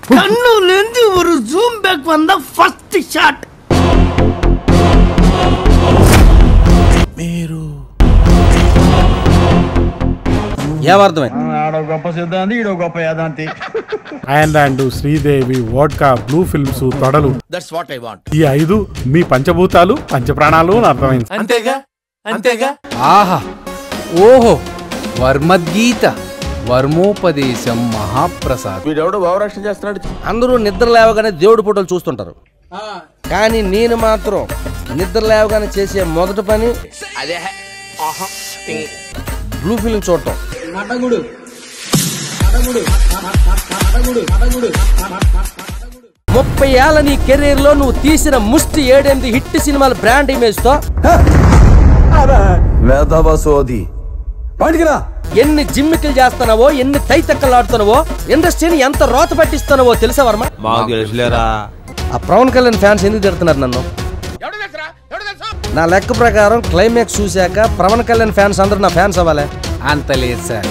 கண்ணுலேருந்து ஒரு zoom back வந்த first shot ఏమర్థమైంది ఆడో గొప్ప సిద్ధాంతి ఈడో గొప్ప యాదాంతి and Sridevi vodka blue films తొడలు దట్స్ వాట్ ఐ వాంట్ ఈ ఐదు మీ పంచభూతాలు పంచప్రాణాలు అని అర్థమైంది అంతేగా అంతేగా ఆహా ఓహో వర్మద్గీత వర్మోపదేశం మహాప్రసాద్ వీడెవడో భావరక్షణ చేస్తున్నాడు అందరూ నిద్ర లేవగానే దేవుడి ఫోటోలు చూస్తుంటారు కానీ నేను మాత్రం నిద్ర లేవగానే చేసే మొదటి పని అదే బ్లూ ఫిల్మ్ చూడటం ముప్పై ఏళ్ళ నీ కెరీర్ లో నువ్వు తీసిన ముష్టి ఏడెనిమిది హిట్ సినిమాల బ్రాండ్ ఇమేజ్ తో వేదవసోది బయటికిరా ఎన్ని జిమ్మికలు చేస్తున్నావో ఎన్ని తైతక్కలు ఆడుతున్నావో ఇండస్ట్రీని ఎంత రోత పట్టిస్తున్నావో తెలుసా వర్మ ఆ పవన్ కళ్యాణ్ ఫ్యాన్స్ ఎందుకు తిడుతున్నారు నన్ను నా లెక్క ప్రకారం క్లైమాక్స్ చూశాక పవన్ కళ్యాణ్ ఫ్యాన్స్ అందరూ నా ఫ్యాన్స్ అవ్వాలి అంత లేదు సార్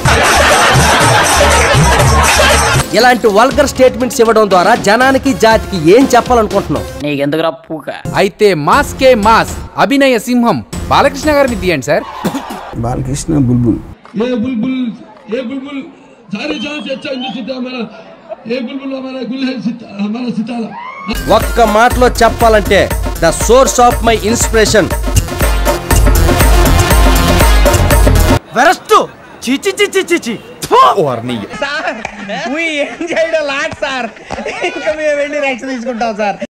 ఇలాంటి వల్గర్ స్టేట్మెంట్స్ ఇవ్వడం ద్వారా జనానికి జాతికి ఏం చెప్పాలనుకుంటున్నావు నీకెందుకురా పూక అయితే మాస్ కే మాస్ అభినయ సింహం బాలకృష్ణ గారిని తీయండి సార్ బాలకృష్ణ బుల్బుల్ ये बुलबुल ये बुलबुल सारे जहां से अच्छा इंडस्ट्री हमारा ये बुलबुल हमारा गुल है सिता, हमारा सितारा ఒక్క మాటలో చెప్పాలంటే the source of my inspiration వెరస్ట్ చిచి చిచి చిచి ఏం చేయడం లాట్ సార్ ఇంకా మేము వెళ్ళి రైట్స్ తీసుకుంటాం సార్